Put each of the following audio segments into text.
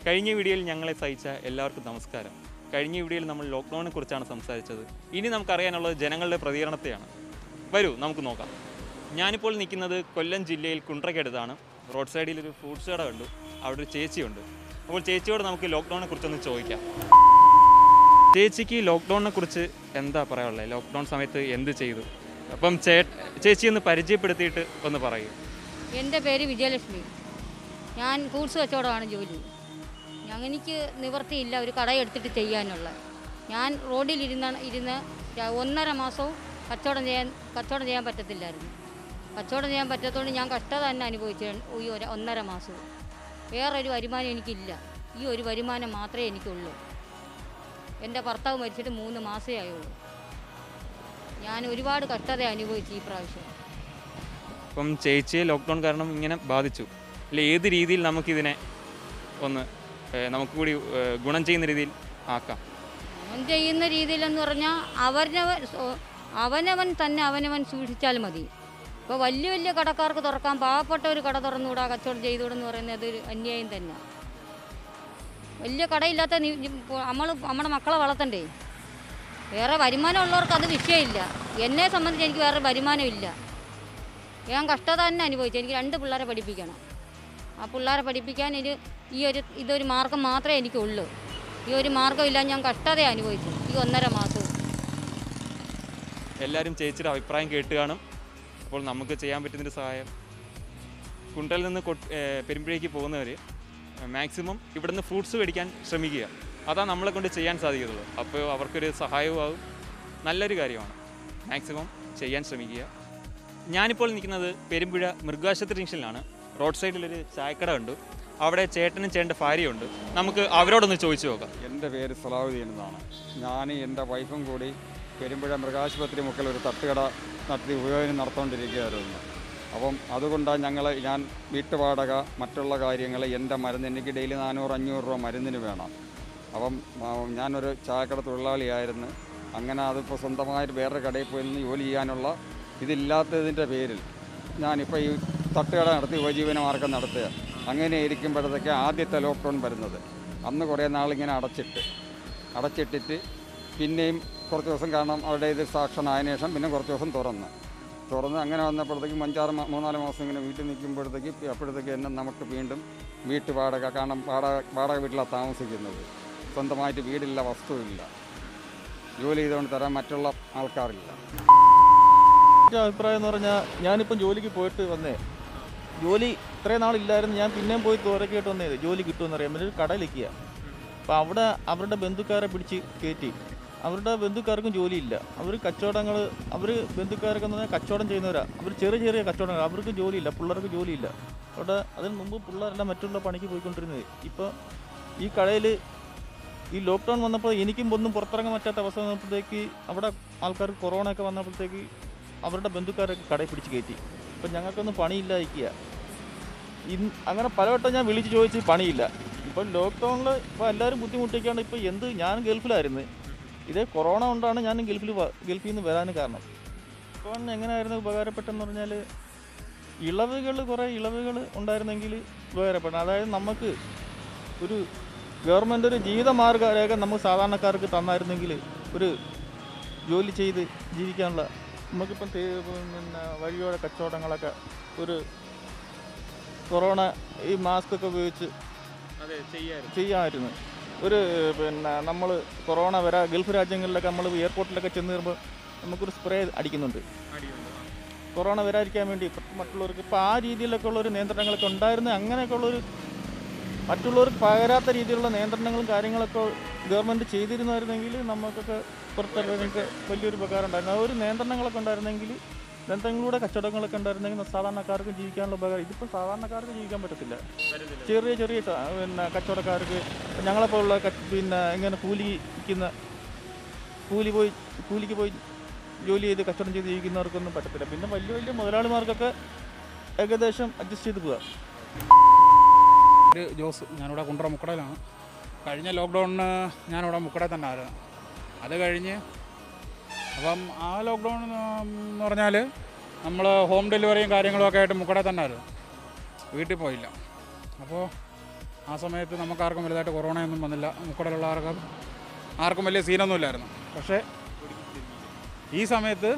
കഴിഞ്ഞ വീഡിയോയിൽ ഞങ്ങളെ സഹിച്ച എല്ലാവർക്കും നമസ്കാരം കഴിഞ്ഞ വീഡിയോയിൽ നമ്മൾ ലോക്ക്ഡൗണിനെ കുറിച്ചാണ് സംസാരിച്ചത് ഇനി നമുക്കറിയാനുള്ളത് ജനങ്ങളുടെ പ്രതികരണത്തെയാണ് വരൂ നമുക്ക് നോക്കാം ഞാനിപ്പോൾ നിൽക്കുന്നത് കൊല്ലം ജില്ലയിൽ കുണ്ട്രയ്ക്കടുത്താണ് റോഡ് സൈഡിൽ ഒരു ഫ്രൂട്ട്സ് കട കണ്ടു അവിടെ ഒരു ചേച്ചിയുണ്ട് അപ്പോൾ ചേച്ചിയോട് നമുക്ക് ലോക്ക്ഡൗണിനെ കുറിച്ചൊന്ന് ചോദിക്കാം ചേച്ചിക്ക് ലോക്ക്ഡൗണിനെ കുറിച്ച് എന്താ പറയാനുള്ളത് ലോക്ക്ഡൗൺ സമയത്ത് എന്ത് ചെയ്തു അപ്പം ചേ ചേച്ചി ഒന്ന് പരിചയപ്പെടുത്തിയിട്ട് ഒന്ന് പറയൂ എൻ്റെ പേര് വിജയലക്ഷ്മി ഞാൻ ഫ്രൂട്ട്സ് കച്ചവടമാണ് ജോലി ഞങ്ങ- എനിക്ക് നിവർത്തിയില്ല ഒരു കട എടുത്തിട്ട് ചെയ്യാനുള്ള ഞാൻ റോഡിൽ ഇരുന്ന ഇരുന്ന് ര- ഒന്നര മാസവും കച്ചവടം ചെയ്യാൻ കച്ചവടം ചെയ്യാൻ പറ്റത്തില്ലായിരുന്നു കച്ചവടം ചെയ്യാൻ പറ്റാത്തതുകൊണ്ട് ഞാൻ കഷ്ടത തന്നെ അനുഭവിച്ചു ഈ ഒരു ഒന്നര മാസവും വേറൊരു വരുമാനം എനിക്കില്ല ഈ ഒരു വരുമാനം മാത്രമേ എനിക്കുള്ളൂ എൻ്റെ ഭർത്താവ് മരിച്ചിട്ട് മൂന്ന് മാസമേ ആയുള്ളൂ ഞാൻ ഒരുപാട് കഷ്ടത അനുഭവിച്ചു ഈ പ്രാവശ്യം അപ്പം ചേച്ചിയെ ലോക്ക്ഡൗൺ കാരണം ഇങ്ങനെ ബാധിച്ചു അല്ലെ ഏത് രീതിയിൽ നമുക്കിതിനെ ഒന്ന് ഏഹ്, നമുക്ക് കൂടി ഏഹ്, ഗുണം ചെയ്യുന്ന രീതിയിൽ ആക്കാം അവൻ ചെയ്യുന്ന രീതിയിലെന്ന് പറഞ്ഞാൽ അവനവൻ സ്വ- അവനവൻ തന്നെ അവനവൻ സൂക്ഷിച്ചാൽ മതി ഇപ്പോൾ വലിയ വലിയ കടക്കാർക്ക് തുറക്കാൻ പാവപ്പെട്ട ഒരു കട തുറന്നുകൂടാ കച്ചവടം ചെയ്തുകൂടെന്ന് പറയുന്നത് ഒരു അന്യായം തന്നെ വലിയ കടയില്ലാത്ത നമ്മൾ നമ്മുടെ മക്കളെ വളർത്തണ്ടേ വേറെ വരുമാനം ഉള്ളവർക്ക് അത് വിഷയമില്ല എന്നെ സംബന്ധിച്ച് എനിക്ക് വേറെ വരുമാനമില്ല ഞാൻ കഷ്ടത തന്നെ അനുഭവിച്ചു എനിക്ക് രണ്ട് പിള്ളേരെ പഠിപ്പിക്കണം ആ പിള്ളേരെ പഠിപ്പിക്കാൻ ഇത് ഈ ഒരു ഇതൊരു മാർഗം മാത്രമേ എനിക്കുള്ളൂ ഈ ഒരു മാർഗ്ഗമില്ല ഞാൻ കഷ്ടത അനുഭവിച്ചു ഈ ഒന്നര മാസവും എല്ലാവരും ചേച്ചിയുടെ അഭിപ്രായം കേട്ട് കാണും അപ്പോൾ നമുക്ക് ചെയ്യാൻ പറ്റുന്നൊരു സഹായം കുണ്ടലിൽ നിന്ന് കൊട്ട് ഏഹ്, പെരുമ്പഴേക്ക് പോകുന്നവർ മാക്സിമം ഇവിടുന്ന് ഫ്രൂട്ട്സ് മേടിക്കാൻ ശ്രമിക്കുക അതാ നമ്മളെ കൊണ്ട് ചെയ്യാൻ സാധിക്കത്തുള്ളൂ അപ്പോൾ അവർക്കൊരു സഹായവും നല്ലൊരു കാര്യമാണ് മാക്സിമം ചെയ്യാൻ ശ്രമിക്കുക ഞാനിപ്പോൾ നിൽക്കുന്നത് പെരുമ്പുഴ മൃഗാശുപത്രി ജംഗ്ഷനിലാണ് റോഡ് സൈഡിലൊരു ചായക്കട ഉണ്ട് അവിടെ ചേട്ടനും ചേട്ടൻ്റെ ഭാര്യയുണ്ട് നമുക്ക് അവരോടൊന്ന് ചോദിച്ചു നോക്കാം എൻ്റെ പേര് സലാഹുദ്ദീൻ എന്നാണ് ഞാൻ എൻ്റെ വൈഫും കൂടി പെരുമ്പുഴ മൃഗാശുപത്രി മുക്കിൽ ഒരു തട്ടുകട നടത്തി ഉപയോഗം നടത്തുകൊണ്ടിരിക്കുകയായിരുന്നു അപ്പം അതുകൊണ്ടാണ് ഞങ്ങൾ ഞാൻ വീട്ടുവാടക മറ്റുള്ള കാര്യങ്ങൾ എൻ്റെ മരുന്ന് എനിക്ക് ഡെയിലി നാനൂറ് അഞ്ഞൂറ് രൂപ മരുന്നിന് വേണം അപ്പം ആ, ഞാനൊരു ചായക്കട തൊഴിലാളിയായിരുന്നു അങ്ങനെ അതിപ്പോൾ സ്വന്തമായിട്ട് വേറൊരു കടയിൽ പോയി നിന്ന് ജോലി ചെയ്യാനുള്ള ഇതില്ലാത്തതിൻ്റെ പേരിൽ ഞാനിപ്പോൾ ഈ തട്ടുകട നടത്തി ഉപജീവന മാർഗം നടത്തുക അങ്ങനെ ഇരിക്കുമ്പോഴത്തേക്ക് ആദ്യത്തെ ലോക്ക്ഡൗൺ വരുന്നത് അന്ന് കുറേ നാളിങ്ങനെ അടച്ചിട്ട് അടച്ചിട്ടിട്ട് പിന്നെയും കുറച്ച് ദിവസം കാരണം അവിടെ ഇത് സാക്ഷൻ ആയതിനു ശേഷം പിന്നെ കുറച്ച് ദിവസം തുറന്ന് തുറന്ന് അങ്ങനെ വന്നപ്പോഴത്തേക്കും അഞ്ചാറ് മാ- മൂന്നാല് മാസം ഇങ്ങനെ വീട്ടിൽ നിൽക്കുമ്പോഴത്തേക്ക് അപ്പോഴത്തേക്ക് എന്നെ നമുക്ക് വീണ്ടും വീട്ടു വാടക കാരണം വാടക വാടക വീട്ടിലാണ് താമസിക്കുന്നത് സ്വന്തമായിട്ട് വീടില്ല വസ്തുവില്ല ജോലി ചെയ്തുകൊണ്ട് തരാൻ മറ്റുള്ള ആൾക്കാരില്ല എൻ്റെ അഭിപ്രായം എന്ന് പറഞ്ഞാൽ ഞാനിപ്പം ജോലിക്ക് പോയിട്ട് വന്നേ ജോലി ഇത്രയും നാളില്ലായിരുന്നു ഞാൻ പിന്നെയും പോയി തോരക്കായിട്ട് വന്നേ ജോലി കിട്ടുമെന്ന് അറിയാൻ വേണ്ടി ഒരു കടയിലേക്കുക അപ്പോൾ അവിടെ അവരുടെ ബന്ധുക്കാരെ പിടിച്ച് കയറ്റി അവരുടെ ബന്ധുക്കാർക്കും ജോലിയില്ല അവർ കച്ചവടങ്ങൾ അവർ ബന്ധുക്കാരൊക്കെ എന്ന് പറഞ്ഞാൽ കച്ചവടം ചെയ്യുന്നവരാ അവർ ചെറിയ ചെറിയ കച്ചവടങ്ങൾ അവർക്ക് ജോലിയില്ല പിള്ളേർക്ക് ജോലിയില്ല അവിടെ അതിന് മുമ്പ് പിള്ളേരെല്ലാം മറ്റുള്ള പണിക്ക് പോയിക്കൊണ്ടിരുന്നത് ഇപ്പോൾ ഈ കടയിൽ ഈ ലോക്ക്ഡൗൺ വന്നപ്പോൾ എനിക്കും ഒന്നും പുറത്തിറങ്ങാൻ പറ്റാത്ത അവസ്ഥ വന്നപ്പോഴത്തേക്ക് അവിടെ ആൾക്കാർക്ക് കൊറോണ ഒക്കെ വന്നപ്പോഴത്തേക്ക് അവരുടെ ബന്ധുക്കാരൊക്കെ കടയിൽ പിടിച്ച് കയറ്റി ഇപ്പം ഞങ്ങൾക്കൊന്നും പണിയില്ലായിരിക്കുക ഇന്ന് അങ്ങനെ പലവട്ടം ഞാൻ വിളിച്ച് ചോദിച്ച് പണിയില്ല ഇപ്പം ലോക്ക്ഡൗണിൽ ഇപ്പോൾ എല്ലാവരും ബുദ്ധിമുട്ടിക്കാണ്ട് ഇപ്പോൾ എന്ത് ഞാൻ ഗൾഫിലായിരുന്നു ഇതേ കൊറോണ കൊണ്ടാണ് ഞാൻ ഗൾഫിൽ വ- ഗൾഫിൽ നിന്ന് വരാൻ കാരണം ഇപ്പം എങ്ങനെയായിരുന്നു ഉപകാരപ്പെട്ടെന്ന് പറഞ്ഞാൽ ഇളവുകൾ കുറേ ഇളവുകൾ ഉണ്ടായിരുന്നെങ്കിൽ ഉപകാരപ്പെടണം അതായത് നമുക്ക് ഒരു ഗവൺമെൻറ് ഒരു ജീവിതമാർഗ രേഖ നമുക്ക് സാധാരണക്കാർക്ക് തന്നായിരുന്നെങ്കിൽ ഒരു ജോലി ചെയ്ത് ജീവിക്കാനുള്ള നമുക്കിപ്പം തേ- പിന്നെ വഴിയോര കച്ചവടങ്ങളൊക്കെ ഒരു കൊറോണ ഈ മാസ്ക് ഒക്കെ ഉപയോഗിച്ച് അതെ ചെയ്യാറുണ്ട് ചെയ്യാമായിരുന്നു ഒരു പിന്നെ നമ്മൾ കൊറോണ വരാ ഗൾഫ് രാജ്യങ്ങളിലൊക്കെ നമ്മൾ എയർപോർട്ടിലൊക്കെ ചെന്ന് കയറുമ്പോൾ നമുക്കൊരു സ്പ്രേ അടിക്കുന്നുണ്ട് കൊറോണ വരാതിരിക്കാൻ വേണ്ടി ഇപ്പം മറ്റുള്ളവർക്ക് ഇപ്പോൾ ആ രീതിയിലൊക്കെ ഉള്ളൊരു നിയന്ത്രണങ്ങളൊക്കെ ഉണ്ടായിരുന്നു അങ്ങനെയൊക്കെ ഉള്ളൊരു മറ്റുള്ളവർക്ക് പകരാത്ത രീതിയിലുള്ള നിയന്ത്രണങ്ങളും കാര്യങ്ങളൊക്കെ ഗവൺമെൻറ് ചെയ്തിരുന്നായിരുന്നെങ്കിൽ നമുക്കൊക്കെ പുറത്തിറങ്ങി വലിയൊരു ഉപകാരം ഉണ്ടായിരുന്നു ആ ഒരു നിയന്ത്രണങ്ങളൊക്കെ ഉണ്ടായിരുന്നെങ്കിൽ നിയന്ത്രണങ്ങളിലൂടെ കച്ചവടങ്ങളൊക്കെ ഉണ്ടായിരുന്നെങ്കിൽ സാധാരണക്കാർക്ക് ജീവിക്കാനുള്ള ഉപകാരം ഇതിപ്പോൾ സാധാരണക്കാർക്ക് ജീവിക്കാൻ പറ്റത്തില്ല ചെറിയ ചെറിയ ക- പിന്നെ കച്ചവടക്കാർക്ക് ഞങ്ങളെപ്പോലുള്ള ക- പിന്നെ ഇങ്ങനെ കൂലിക്കുന്ന കൂലി പോയി കൂലിക്ക് പോയി ജോലി ചെയ്ത് കച്ചവടം ചെയ്ത് ജീവിക്കുന്നവർക്കൊന്നും പറ്റത്തില്ല പിന്നെ വലിയ വലിയ മുതലാളിമാർക്കൊക്കെ ഏകദേശം അഡ്ജസ്റ്റ് ചെയ്ത് പോകാം ഒരു ജോസ് ഞാനിവിടെ കുണ്ടറ മുക്കടയിലാണ് കഴിഞ്ഞ ലോക്ക്ഡൗണിന് ഞാനിവിടെ മുക്കടയിൽ തന്നെ ആയിരുന്നു അത് കഴിഞ്ഞ് അപ്പം ആ ലോക്ക്ഡൗൺ എന്ന് പറഞ്ഞാൽ നമ്മൾ ഹോം ഡെലിവറിയും കാര്യങ്ങളും ഒക്കെ ആയിട്ട് മുക്കടയിൽ തന്നെ ആയിരുന്നു വീട്ടിൽ പോയില്ല അപ്പോൾ ആ സമയത്ത് നമുക്കാർക്കും വലുതായിട്ട് കൊറോണയൊന്നും വന്നില്ല മുക്കടലുള്ള ആർക്കും ആർക്കും വലിയ സീനൊന്നും ഇല്ലായിരുന്നു പക്ഷേ ഈ സമയത്ത്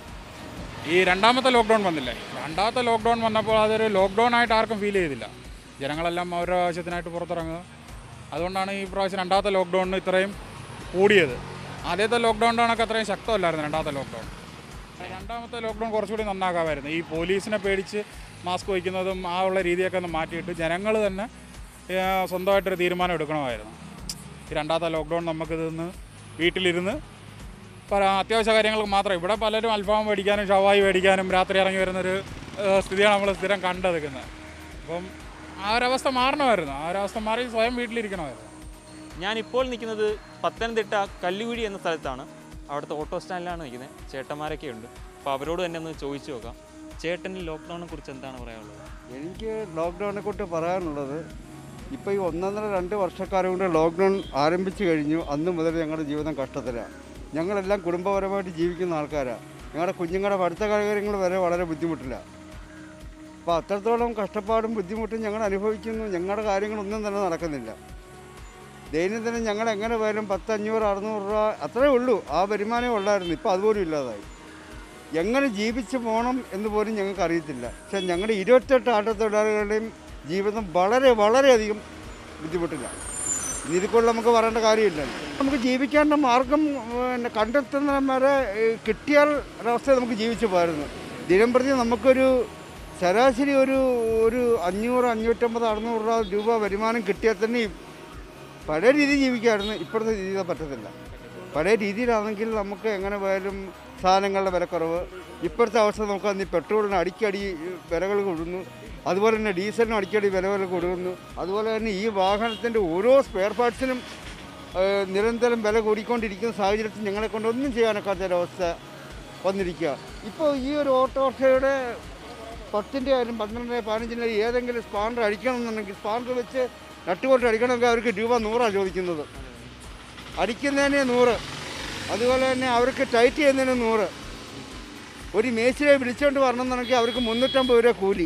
ഈ രണ്ടാമത്തെ ലോക്ക്ഡൗൺ വന്നില്ലേ രണ്ടാമത്തെ ലോക്ക്ഡൗൺ വന്നപ്പോൾ അതൊരു ലോക്ക്ഡൗൺ ആയിട്ട് ആർക്കും ഫീൽ ചെയ്തില്ല ജനങ്ങളെല്ലാം അവരുടെ ആവശ്യത്തിനായിട്ട് പുറത്തിറങ്ങുക അതുകൊണ്ടാണ് ഈ പ്രാവശ്യം രണ്ടാമത്തെ ലോക്ക്ഡൗണിന് ഇത്രയും കൂടിയത് ആദ്യത്തെ ലോക്ക്ഡൗണിനൊക്കെ അത്രയും ശക്തമല്ലായിരുന്നു രണ്ടാമത്തെ ലോക്ക്ഡൗൺ രണ്ടാമത്തെ ലോക്ക്ഡൗൺ കുറച്ചുകൂടി നന്നാക്കാമായിരുന്നു ഈ പോലീസിനെ പേടിച്ച് മാസ്ക് വയ്ക്കുന്നതും ആ ഉള്ള രീതിയൊക്കെ ഒന്ന് മാറ്റിയിട്ട് ജനങ്ങൾ തന്നെ ഏ, സ്വന്തമായിട്ടൊരു തീരുമാനം എടുക്കണമായിരുന്നു ഈ രണ്ടാമത്തെ ലോക്ക്ഡൗൺ നമുക്കിതൊന്ന് വീട്ടിലിരുന്ന് പല അത്യാവശ്യ കാര്യങ്ങൾക്ക് മാത്രം ഇവിടെ പലരും അൽഫാം മേടിക്കാനും ഷവായി മേടിക്കാനും രാത്രി ഇറങ്ങി വരുന്നൊരു ഏ, സ്ഥിതിയാണ് നമ്മൾ സ്ഥിരം കണ്ടെടുക്കുന്നത് അപ്പം ആ ഒരവസ്ഥ മാറണമായിരുന്നു ആ ഒരവസ്ഥ മാറി സ്വയം വീട്ടിലിരിക്കണമായിരുന്നു ഞാനിപ്പോൾ നിൽക്കുന്നത് പത്തനംതിട്ട കല്ലുകുഴി എന്ന സ്ഥലത്താണ് അവിടുത്തെ ഓട്ടോ സ്റ്റാൻഡിലാണ് നിൽക്കുന്നത് ചേട്ടന്മാരൊക്കെ ഉണ്ട് അപ്പോൾ അവരോട് തന്നെ ഒന്ന് ചോദിച്ചു നോക്കാം ചേട്ടന് ലോക്ക്ഡൗണിനെ കുറിച്ച് എന്താണ് പറയാനുള്ളത് എനിക്ക് ലോക്ക്ഡൗണിനെ കുറിച്ച് പറയാനുള്ളത് ഇപ്പോൾ ഈ ഒന്നൊന്നര രണ്ട് വർഷക്കാലം കൊണ്ട് ലോക്ക്ഡൗൺ ആരംഭിച്ചു കഴിഞ്ഞു അന്ന് മുതൽ ഞങ്ങളുടെ ജീവിതം കഷ്ടത്തിലാണ് ഞങ്ങളെല്ലാം കുടുംബപരമായിട്ട് ജീവിക്കുന്ന ആൾക്കാരാണ് ഞങ്ങളുടെ കുഞ്ഞുങ്ങളുടെ പഠിത്ത കാര്യങ്ങൾ വരെ വളരെ ബുദ്ധിമുട്ടില്ല അപ്പോൾ അത്രത്തോളം കഷ്ടപ്പാടും ബുദ്ധിമുട്ടും ഞങ്ങൾ അനുഭവിക്കുന്നു ഞങ്ങളുടെ കാര്യങ്ങളൊന്നും തന്നെ നടക്കുന്നില്ല ദൈനംദിനം ഞങ്ങൾ എങ്ങനെ പോയാലും പത്ത് അഞ്ഞൂറ് അറുന്നൂറ് രൂപ അത്രേ ഉള്ളൂ ആ വരുമാനമേ ഉള്ളായിരുന്നു ഇപ്പോൾ അതുപോലും ഇല്ലാതായി എങ്ങനെ ജീവിച്ചു പോകണം എന്ന് പോലും ഞങ്ങൾക്ക് അറിയത്തില്ല പക്ഷെ ഞങ്ങളുടെ ഇരുപത്തെട്ട് ആട്ടത്തൊഴിലാളികളുടെയും ജീവിതം വളരെ വളരെയധികം ബുദ്ധിമുട്ടില്ല ഇനി ഇതിൽ നമുക്ക് പറയേണ്ട കാര്യമില്ല നമുക്ക് ജീവിക്കേണ്ട മാർഗം പിന്നെ കണ്ടെത്തുന്ന വരെ ഏഹ്, കിട്ടിയാൽ ഒരവസ്ഥ നമുക്ക് ജീവിച്ചു പോയിരുന്നു ദിനം പ്രതി നമുക്കൊരു ശരാശരി ഒരു ഒരു അഞ്ഞൂറ് അഞ്ഞൂറ്റമ്പത് അറുന്നൂറ് രൂപ രൂപ വരുമാനം കിട്ടിയാൽ തന്നെ ഈ പഴയ രീതി ജീവിക്കാമായിരുന്നു ഇപ്പോഴത്തെ രീതി പറ്റത്തില്ല പഴയ രീതിയിലാണെങ്കിൽ നമുക്ക് എങ്ങനെ പോയാലും സാധനങ്ങളുടെ വിലക്കുറവ് ഇപ്പോഴത്തെ അവസ്ഥ നോക്കാൻ ഈ പെട്രോളിന് അടിക്കടി വിലകൾ കൂടുന്നു അതുപോലെ തന്നെ ഡീസലിനും അടിക്കടി വിലകൾ കൂടുന്നു അതുപോലെ തന്നെ ഈ വാഹനത്തിൻ്റെ ഓരോ സ്പെയർ പാർട്സിനും ഏഹ്, നിരന്തരം വില കൂടിക്കൊണ്ടിരിക്കുന്ന സാഹചര്യത്തിൽ ഞങ്ങളെ കൊണ്ട് ഒന്നും ചെയ്യാനൊക്കാത്ത ഒരവസ്ഥ വന്നിരിക്കുക ഇപ്പോൾ ഈ ഒരു ഓട്ടോറിക്ഷയുടെ പത്തിൻ്റെ ആയാലും പന്ത്രണ്ടിൻ്റെ പതിനഞ്ചിൻ്റെ ഏതെങ്കിലും സ്പാൻഡർ അടിക്കണമെന്നുണ്ടെങ്കിൽ സ്പാൻഡർ വെച്ച് നട്ടുകൊണ്ട് അടിക്കണമെങ്കിൽ അവർക്ക് രൂപ നൂറാണ് ചോദിക്കുന്നത് അടിക്കുന്നതിന് നൂറ് അതുപോലെ തന്നെ അവർക്ക് ടൈറ്റ് ചെയ്യുന്നതിന് നൂറ് ഒരു മേശിനെ വിളിച്ചുകൊണ്ട് വരണമെന്നുണ്ടെങ്കിൽ അവർക്ക് മുന്നൂറ്റമ്പത് രൂപ കൂലി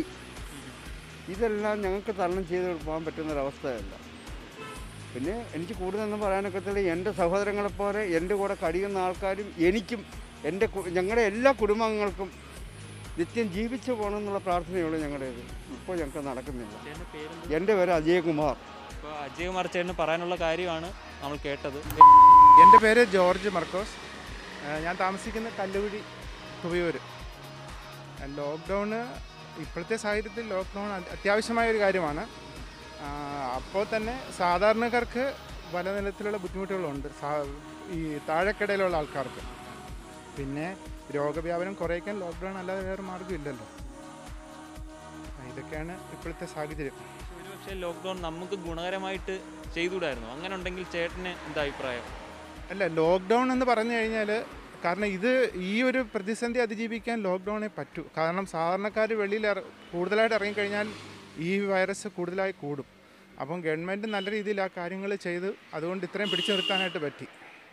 ഇതെല്ലാം ഞങ്ങൾക്ക് തരണം ചെയ്ത് പോകാൻ പറ്റുന്നൊരവസ്ഥയല്ല പിന്നെ എനിക്ക് കൂടുതലൊന്നും പറയാനൊക്കത്തില്ല എൻ്റെ സഹോദരങ്ങളെപ്പോലെ എൻ്റെ കൂടെ കഴിയുന്ന ആൾക്കാരും എനിക്കും എൻ്റെ കു- ഞങ്ങളുടെ എല്ലാ കുടുംബാംഗങ്ങൾക്കും നിത്യം ജീവിച്ചു പോകണം എന്നുള്ള പ്രാർത്ഥനയുള്ളൂ ഞങ്ങളുടേത് ഇപ്പോൾ ഞങ്ങൾക്ക് നടക്കുന്നില്ല ചേട്ടൻ്റെ പേര് എൻ്റെ പേര് അജയകുമാർ ഇപ്പോൾ അജയ് കുമാർ ചേട്ടന് പറയാനുള്ള കാര്യമാണ് നമ്മൾ കേട്ടത് എൻ്റെ പേര് ജോർജ് മർക്കോസ് ആ, ഞാൻ താമസിക്കുന്ന കല്ലുകുഴി തുവയൂർ ലോക്ക്ഡൗണ് ഇപ്പോഴത്തെ സാഹചര്യത്തിൽ ലോക്ക്ഡൗൺ അത് അത്യാവശ്യമായ ഒരു കാര്യമാണ് ആ, അപ്പോൾ തന്നെ സാധാരണക്കാർക്ക് പല നിലത്തിലുള്ള ബുദ്ധിമുട്ടുകളുണ്ട് സാ- ഈ താഴെക്കിടയിലുള്ള ആൾക്കാർക്ക് പിന്നെ രോഗവ്യാപനം കുറയ്ക്കാൻ ലോക്ക്ഡൗൺ അല്ലാതെ വേറെ മാർഗ്ഗമില്ലല്ലോ ആ, ഇതൊക്കെയാണ് ഇപ്പോഴത്തെ സാഹചര്യം ഒരുപക്ഷെ ലോക്ക്ഡൗൺ നമുക്ക് ഗുണകരമായിട്ട് ചെയ്തുകൂടായിരുന്നു അങ്ങനെ ഉണ്ടെങ്കിൽ ചേട്ടന് എന്താ അഭിപ്രായം അല്ല ലോക്ക്ഡൗൺ എന്ന് പറഞ്ഞു കഴിഞ്ഞാൽ കാരണം ഇത് ഈ ഒരു പ്രതിസന്ധി അതിജീവിക്കാൻ ലോക്ക്ഡൗണേ പറ്റൂ കാരണം സാധാരണക്കാർ വെളിയിൽ ഇറ- കൂടുതലായിട്ട് ഇറങ്ങിക്കഴിഞ്ഞാൽ ഈ വൈറസ് കൂടുതലായി കൂടും അപ്പം ഗവൺമെൻറ് നല്ല രീതിയിൽ ആ കാര്യങ്ങൾ ചെയ്ത് അതുകൊണ്ട് ഇത്രയും പിടിച്ചു നിർത്താനായിട്ട് പറ്റി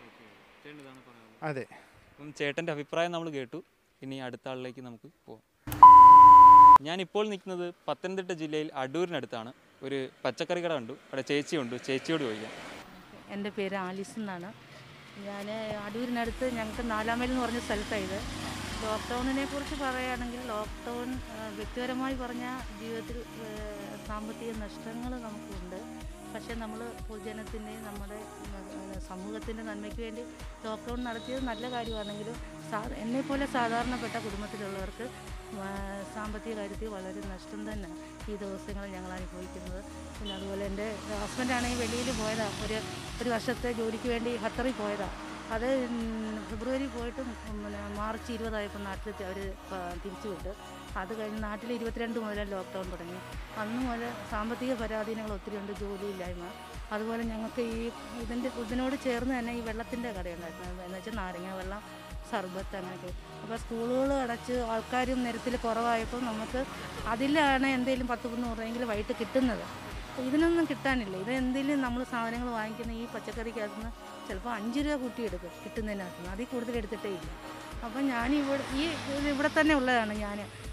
അതെ അപ്പം ചേട്ടൻ്റെ അഭിപ്രായം നമ്മൾ കേട്ടു ഇനി അടുത്ത ആളിലേക്ക് നമുക്ക് പോകാം ഞാനിപ്പോൾ നിൽക്കുന്നത് പത്തനംതിട്ട ജില്ലയിൽ അടൂരിനടുത്താണ് ഒരു പച്ചക്കറി കട കണ്ടു അവിടെ ചേച്ചിയുണ്ട് ചേച്ചിയോട് ചോദിക്കാം എൻ്റെ പേര് ആലിസ് എന്നാണ് ഞാൻ അടൂരിനടുത്ത് ഞങ്ങൾക്ക് നാലാമേൽ എന്ന് പറഞ്ഞ സ്ഥലത്താണ് ഇത് ലോക്ക്ഡൗണിനെ കുറിച്ച് പറയുകയാണെങ്കിൽ ലോക്ക്ഡൗൺ ആ, വ്യക്തിപരമായി പറഞ്ഞാൽ ജീവിതത്തിൽ ആ, സാമ്പത്തിക നഷ്ടങ്ങൾ നമുക്കുണ്ട് പക്ഷേ നമ്മൾ പൊതുജനത്തിൻ്റെയും നമ്മുടെ ആ, സമൂഹത്തിൻ്റെ നന്മയ്ക്ക് വേണ്ടി ലോക്ക്ഡൗൺ നടത്തിയത് നല്ല കാര്യമാണെങ്കിലും സാ എന്നെപ്പോലെ സാധാരണപ്പെട്ട കുടുംബത്തിലുള്ളവർക്ക് ആ, സാമ്പത്തിക കാര്യത്തിൽ വളരെ നഷ്ടം തന്നെ ഈ ദിവസങ്ങളിൽ ഞങ്ങൾ അനുഭവിക്കുന്നത് പിന്നെ അതുപോലെ എൻ്റെ ഹസ്ബൻഡാണെങ്കിൽ വെളിയിൽ പോയതാണ് ഒരു ഒരു വർഷത്തെ ജോലിക്ക് വേണ്ടി ഖത്തറിൽ പോയതാണ് അത് ഉം, ഫെബ്രുവരി പോയിട്ട് ഉം, പിന്നെ മാർച്ച് ഇരുപതായപ്പോൾ നാട്ടിലെത്തി അവർ തിരിച്ചു വിട്ട് അത് കഴിഞ്ഞ് നാട്ടിൽ ഇരുപത്തിരണ്ട് മുതൽ ലോക്ക്ഡൗൺ തുടങ്ങി അന്ന് മുതൽ സാമ്പത്തിക പരാധീനങ്ങൾ ഒത്തിരി ഉണ്ട് ജോലിയില്ലായ്മ അതുപോലെ ഞങ്ങൾക്ക് ഈ ഇതിൻ്റെ ഇതിനോട് ചേർന്ന് തന്നെ ഈ വെള്ളത്തിൻ്റെ കടയുണ്ടായിരുന്നു എന്ന് വെച്ചാൽ നാരങ്ങ വെള്ളം സർബത്ത് അങ്ങനെയൊക്കെ അപ്പോൾ സ്കൂളുകൾ അടച്ച് ആൾക്കാരും നിരത്തിൽ കുറവായപ്പോൾ നമുക്ക് അതിലാണ് എന്തെങ്കിലും പത്ത് മുന്നൂറ് രൂപയെങ്കിലും വൈകിട്ട് കിട്ടുന്നത് അപ്പോൾ ഇതിനൊന്നും കിട്ടാനില്ല ഇത് എന്തെങ്കിലും നമ്മൾ സാധനങ്ങൾ വാങ്ങിക്കുന്ന ഈ പച്ചക്കറിക്കകത്ത് നിന്ന് ചിലപ്പോൾ അഞ്ച് രൂപ കൂട്ടിയെടുക്കും കിട്ടുന്നതിനകത്ത് നിന്ന് അതിൽ കൂടുതൽ എടുത്തിട്ടേ ഇല്ല അപ്പം ഞാൻ ഇവിടെ ഈ ഇത് ഇവിടെ തന്നെ ഉള്ളതാണ് ഞാൻ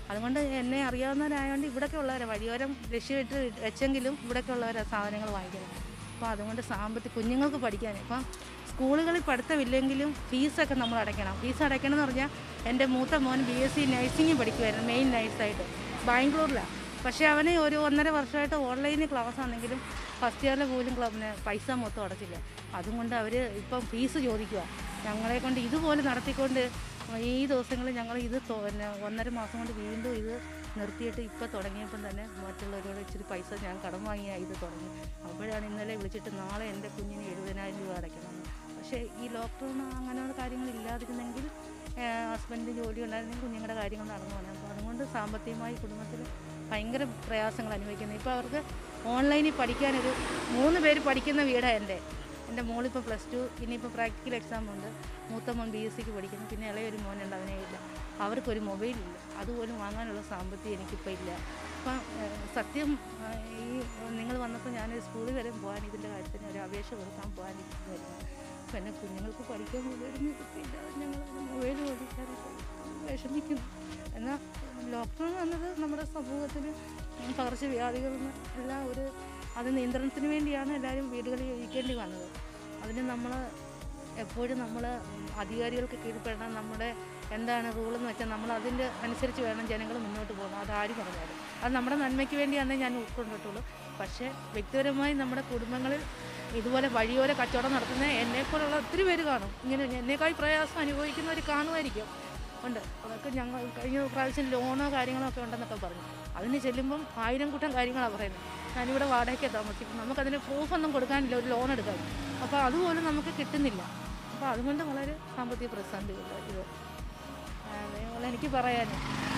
അതുകൊണ്ട് എന്നെ അറിയാവുന്നവരായതുകൊണ്ട് ഇവിടെയൊക്കെ ഉള്ളവരാണ് വഴിയോരം ലക്ഷ്യമിട്ട് വെച്ചെങ്കിലും ഇവിടെയൊക്കെ ഉള്ളവരാണ് സാധനങ്ങൾ വാങ്ങിക്കുന്നത് അപ്പോൾ അതുകൊണ്ട് സാമ്പത്തിക കുഞ്ഞുങ്ങൾക്ക് പഠിക്കാൻ ഇപ്പം സ്കൂളുകളിൽ പഠിത്തമില്ലെങ്കിലും ഫീസൊക്കെ നമ്മൾ അടയ്ക്കണം ഫീസ് അടയ്ക്കണം എന്ന് പറഞ്ഞാൽ എൻ്റെ മൂത്ത മോൻ ബി എസ് സി നഴ്സിംഗ് പഠിക്കുമായിരുന്നു മെയിൻ നഴ്സായിട്ട് ബാംഗ്ലൂരിലാണ് പക്ഷേ അവന് ഒരു ഒന്നര വർഷമായിട്ട് ഓൺലൈനിൽ ക്ലാസ് ആണെങ്കിലും ഫസ്റ്റ് ഇയറിൽ പോലും ക്ലബിന് പൈസ മൊത്തം അടച്ചില്ല അതുകൊണ്ട് അവർ ഇപ്പം ഫീസ് ചോദിക്കുക ഞങ്ങളെ കൊണ്ട് ഇതുപോലെ നടത്തിക്കൊണ്ട് ഈ ദിവസങ്ങളിൽ ഞങ്ങൾ ഇത് തൊ- പിന്നെ ഒന്നര മാസം കൊണ്ട് വീണ്ടും ഇത് നിർത്തിയിട്ട് ഇപ്പോൾ തുടങ്ങിയപ്പം തന്നെ മറ്റുള്ളവരോട് ഇച്ചിരി പൈസ ഞാൻ കടം വാങ്ങിയ ഇത് തുടങ്ങി അപ്പോഴാണ് ഇന്നലെ വിളിച്ചിട്ട് നാളെ എൻ്റെ കുഞ്ഞിന് എഴുപതിനായിരം രൂപ അടയ്ക്കണമെന്ന് പക്ഷേ ഈ ലോക്ക്ഡൗൺ അങ്ങനെയുള്ള കാര്യങ്ങൾ ഇല്ലാതിരുന്നെങ്കിൽ ഹസ്ബൻഡിന് ജോലി ഉണ്ടായിരുന്നെങ്കിൽ കുഞ്ഞുങ്ങളുടെ കാര്യങ്ങൾ നടന്നു പോകണം അപ്പോൾ അതുകൊണ്ട് സാമ്പത്തികമായി കുടുംബത്തിൽ ഭയങ്കര പ്രയാസങ്ങൾ അനുഭവിക്കുന്നത് ഇപ്പോൾ അവർക്ക് ഓൺലൈനിൽ പഠിക്കാനൊരു മൂന്ന് പേര് പഠിക്കുന്ന വീടാണ് എൻ്റെ എൻ്റെ മോളിപ്പോൾ പ്ലസ് ടു ഇനിയിപ്പോൾ പ്രാക്ടിക്കൽ എക്സാം ഉണ്ട് മൂത്ത മോൻ ബി എസ് സിക്ക് പഠിക്കുന്നു പിന്നെ ഇളയൊരു മോനുണ്ട് അവനെ ഇല്ല അവർക്കൊരു മൊബൈലില്ല അതുപോലും വാങ്ങാനുള്ള സാമ്പത്തികം എനിക്കിപ്പോൾ ഇല്ല അപ്പം ഏഹ്, സത്യം ഏഹ്, ഈ നിങ്ങൾ വന്നപ്പോൾ ഞാൻ സ്കൂളിൽ വരെ പോകാൻ ഇതിൻ്റെ കാര്യത്തിന് ഒരു അപേക്ഷ കൊടുക്കാൻ പോകാനിരിക്കുമായിരുന്നു അപ്പം എൻ്റെ കുഞ്ഞുങ്ങൾക്ക് പഠിക്കാൻ പോലും കിട്ടിയില്ല ഞങ്ങൾ മൊബൈൽ പഠിക്കാതെ വിഷമിക്കുന്നു എന്നാൽ ലോക്ക്ഡൗൺ വന്നത് നമ്മുടെ സമൂഹത്തിൽ പകർച്ചവ്യാധികളിൽ നിന്ന് എല്ലാം ഒരു അത് നിയന്ത്രണത്തിന് വേണ്ടിയാണ് എല്ലാവരും വീടുകളിൽ ഇരിക്കേണ്ടി വന്നത് അതിന് നമ്മൾ എപ്പോഴും നമ്മൾ അധികാരികൾക്ക് കീഴ്പ്പെടണം നമ്മുടെ എന്താണ് റൂളെന്ന് വെച്ചാൽ നമ്മൾ അതിൻ്റെ അനുസരിച്ച് വേണം ജനങ്ങൾ മുന്നോട്ട് പോകണം അത് ആര് പറഞ്ഞാലും അത് നമ്മുടെ നന്മയ്ക്ക് വേണ്ടിയാണ് ഞാൻ ഉൾക്കൊണ്ടിട്ടുള്ളൂ പക്ഷേ വ്യക്തിപരമായി നമ്മുടെ കുടുംബങ്ങളിൽ ഇതുപോലെ വഴിയോര കച്ചവടം നടത്തുന്ന എന്നെപ്പോലുള്ള ഒത്തിരി പേര് കാണും ഇങ്ങനെ എന്നേക്കാൾ പ്രയാസം അനുഭവിക്കുന്നവർ കാണുമായിരിക്കും ഉണ്ട് അതൊക്കെ ഞങ്ങൾ കഴിഞ്ഞ പ്രാവശ്യം ലോണോ കാര്യങ്ങളോ ഒക്കെ ഉണ്ടെന്നൊക്കെ പറഞ്ഞു അതിന് ചെല്ലുമ്പം ആയിരം കൂട്ടം കാര്യങ്ങളാണ് പറയുന്നത് ഞാനിവിടെ വാടകയ്ക്ക് താമസിക്കും നമുക്കതിന് പ്രൂഫൊന്നും കൊടുക്കാനില്ല ഒരു ലോൺ എടുക്കാൻ അപ്പോൾ അതുപോലും നമുക്ക് കിട്ടുന്നില്ല അപ്പോൾ അതുകൊണ്ട് വളരെ സാമ്പത്തിക പ്രതിസന്ധിയുള്ള ഇത് അതേപോലെ എനിക്ക് പറയാൻ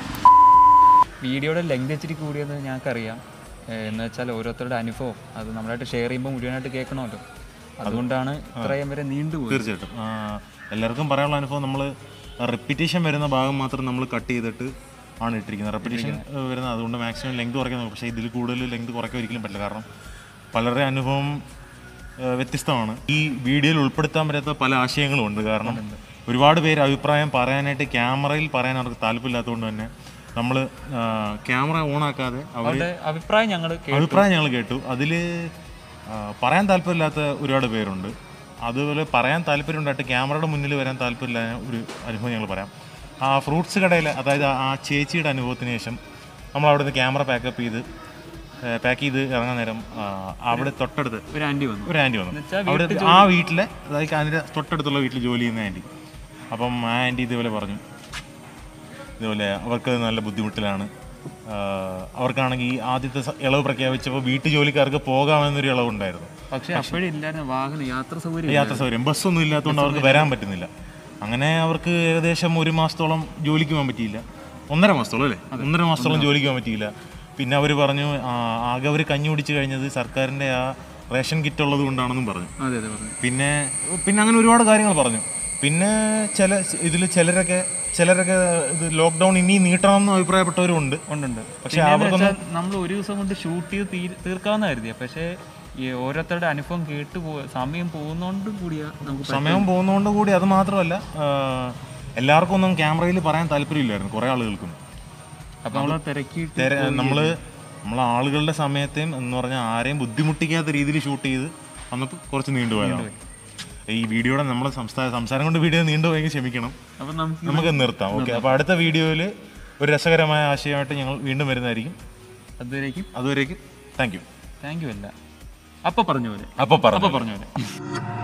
വീഡിയോയുടെ ലെങ്ത് ഇച്ചിരി കൂടിയെന്ന് ഞങ്ങൾക്കറിയാം ഏഹ് എന്ന് വെച്ചാൽ ഓരോരുത്തരുടെ അനുഭവം അത് നമ്മളായിട്ട് ഷെയർ ചെയ്യുമ്പോൾ മുഴുവനായിട്ട് കേൾക്കണമല്ലോ അതുകൊണ്ടാണ് ഇത്രയും വരെ നീണ്ടുപോയി തീർച്ചയായിട്ടും ആ, എല്ലാവർക്കും പറയാനുള്ള അനുഭവം നമ്മൾ റിപ്പീറ്റേഷൻ വരുന്ന ഭാഗം മാത്രം നമ്മൾ കട്ട് ചെയ്തിട്ട് ആണ് ഇട്ടിരിക്കുന്നത് റെപ്പിറ്റേഷൻ വരുന്നത് അതുകൊണ്ട് മാക്സിമം ലെങ്ത് കുറയ്ക്കാൻ നോക്കും പക്ഷേ ഇതിൽ കൂടുതൽ ലെങ്ത് കുറയ്ക്കാൻ ഒരിക്കലും പറ്റില്ല കാരണം പലരുടെ അനുഭവം ആ, വ്യത്യസ്തമാണ് ഈ വീഡിയോയിൽ ഉൾപ്പെടുത്താൻ പറ്റാത്ത പല ആശയങ്ങളും ഉണ്ട് കാരണം ഒരുപാട് പേര് അഭിപ്രായം പറയാനായിട്ട് ക്യാമറയിൽ പറയാൻ അവർക്ക് താല്പര്യമില്ലാത്തതുകൊണ്ട് തന്നെ നമ്മൾ ക്യാമറ ഓൺ ആക്കാതെ അവർ അവരുടെ അഭിപ്രായം ഞങ്ങൾ അഭിപ്രായം ഞങ്ങൾ കേട്ടു അതിൽ പറയാൻ താല്പര്യമില്ലാത്ത ഒരുപാട് പേരുണ്ട് അതുപോലെ പറയാൻ താല്പര്യമുണ്ടായിട്ട് ക്യാമറയുടെ മുന്നിൽ വരാൻ താല്പര്യമില്ല ഒരു അനുഭവം ഞങ്ങൾ പറയാം ആ ഫ്രൂട്ട്സ് കടയിൽ അതായത് ആ ചേച്ചിയുടെ അനുഭവത്തിന് ശേഷം നമ്മൾ അവിടെ നിന്ന് ക്യാമറ പാക്കപ്പ് ചെയ്ത് പാക്ക് ചെയ്ത് ഇറങ്ങാൻ നേരം ആ, അവിടെ തൊട്ടടുത്ത് ഒരു ആൻറ്റി വന്നു ഒരു ആൻറ്റി വന്നു എന്നുവെച്ചാ അവിടെ വീട്ടിൽ ആ വീട്ടിലെ അതായത് അതിൻ്റെ തൊട്ടടുത്തുള്ള വീട്ടിൽ ജോലി ചെയ്യുന്ന ആൻറ്റി അപ്പം ആ ആൻറ്റി ഇതേപോലെ പറഞ്ഞു ഇതുപോലെ അവർക്ക് നല്ല ബുദ്ധിമുട്ടിലാണ് ആഹ് അവർക്കാണെങ്കിൽ ഈ ആദ്യത്തെ സ- ഇളവ് പ്രഖ്യാപിച്ചപ്പോൾ വീട്ടു ജോലിക്കാർക്ക് പോകാമെന്നൊരു ഇളവുണ്ടായിരുന്നു പക്ഷേ അപ്പോഴും ഇല്ലായിരുന്നു വാഹനം യാത്ര സൗകര്യം യാത്ര സൗകര്യം ബസ്സൊന്നും ഇല്ലാത്തതുകൊണ്ട് അവർക്ക് വരാൻ പറ്റുന്നില്ല അങ്ങനെ അവർക്ക് ഏകദേശം ഒരു മാസത്തോളം ജോലിക്ക് പോകാൻ പറ്റിയില്ല ഒന്നര മാസത്തോളം അല്ലേ ഒന്നര മാസത്തോളം ജോലിക്ക് പോകാൻ പറ്റിയില്ല പിന്നെ അവർ പറഞ്ഞു ആ, ആകെ അവർ കഞ്ഞി കുടിച്ച് കഴിഞ്ഞത് സർക്കാരിൻ്റെ ആ റേഷൻ കിറ്റ് ഉള്ളത് കൊണ്ടാണെന്നും പറഞ്ഞു അതെ അതെ പറഞ്ഞു പിന്നെ പിന്നെ അങ്ങനെ ഒരുപാട് കാര്യങ്ങൾ പറഞ്ഞു പിന്നെ ചില ഇതിൽ ചിലരൊക്കെ ചിലരൊക്കെ ഇത് ലോക്ക്ഡൗൺ ഇനി നീട്ടണം എന്ന് അഭിപ്രായപ്പെട്ടവരുണ്ട് ഉണ്ടുണ്ട് പക്ഷേ അവർക്കൊന്നും നമ്മൾ ഒരു ദിവസം കൊണ്ട് ഷൂട്ട് ചെയ്ത് തീ തീർക്കാവുന്ന കരുതിയ പക്ഷേ ഈ ഓരോരുത്തരുടെ അനുഭവം കേട്ട് പോ സമയം പോകുന്നോണ്ട് കൂടിയാ നമുക്ക് സമയം പോകുന്നതുകൊണ്ട് കൂടി അത് മാത്രമല്ല ആ, എല്ലാവർക്കും ഒന്നും ക്യാമറയിൽ പറയാൻ താല്പര്യമില്ലായിരുന്നു കുറേ ആളുകൾക്കും അപ്പൊ നമ്മളെ തിരക്കിയിട്ട് തെര- നമ്മള് നമ്മളെ ആളുകളുടെ സമയത്തെയും എന്ന് പറഞ്ഞാൽ ആരെയും ബുദ്ധിമുട്ടിക്കാത്ത രീതിയിൽ ഷൂട്ട് ചെയ്ത് വന്നപ്പോൾ കുറച്ച് നീണ്ടുപോയതാണ് ഈ വീഡിയോയുടെ നമ്മുടെ സംസ്ഥാന സംസാരം കൊണ്ട് വീഡിയോ നീണ്ടുപോയെങ്കിൽ ക്ഷമിക്കണം അപ്പൊ നമുക്ക് നമുക്ക് നിർത്താം ഓക്കെ അപ്പോൾ അടുത്ത വീഡിയോയിൽ ഒരു രസകരമായ ആശയമായിട്ട് ഞങ്ങൾ വീണ്ടും വരുന്നതായിരിക്കും അതുവരേക്കും അതുവരേക്കും താങ്ക് യു താങ്ക് യു അല്ല അപ്പൊ പറഞ്ഞ പോലെ അപ്പോൾ പറഞ്ഞു അപ്പൊ പറഞ്ഞ പോലെ